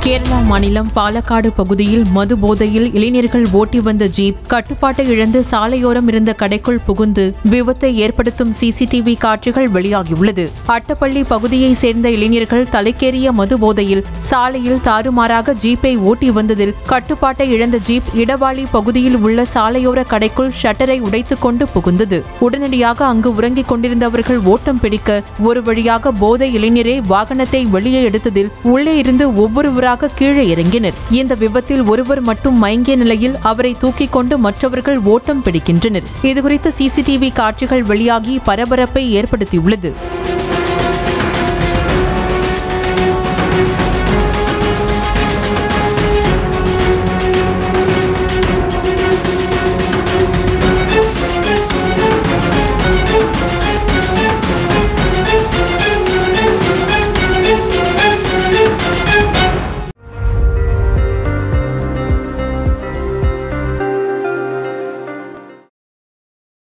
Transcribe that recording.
கேரளா மாநிலம் பாலக்காடு பகுதியில் மது போதையில் இளைஞர்கள் ஓட்டி வந்த ஜீப் கட்டுப்பாட்டை இழந்து சாலையோரம் இருந்த கடைக்குள் புகுந்து விபத்தை ஏற்படுத்தும் சிசிடிவி காட்சிகள் வெளியாகியுள்ளது அட்டப்பள்ளி பகுதியைச் சேர்ந்த இளைஞர்கள் தலைக்கேறிய மது போதையில் சாலையில் தாறுமாறாக ஜீப்பை ஓட்டி வந்ததில் கட்டுப்பாட்டை இழந்த ஜீப் இடவாளி பகுதியில் உள்ள சாலையோர கடைக்குள் ஷட்டரை உடைத்துக் கொண்டு புகுந்தது உடனடியாக அங்கு உறங்கிக் கொண்டிருந்தவர்கள் ஓட்டம் பிடிக்க ஒரு வழியாக போதை இளைஞரே வாகனத்தை வெளியே எடுத்ததில் உள்ளே இருந்து ஒவ்வொருவராக கீழே இறங்கினர் இந்த விபத்தில் ஒருவர் மட்டும் மயங்கிய நிலையில் அவரை தூக்கிக் கொண்டு மற்றவர்கள் ஓட்டம் பிடிக்கின்றனர் இதுகுறித்து சிசிடிவி காட்சிகள் வெளியாகி பரபரப்பை ஏற்படுத்தியுள்ளது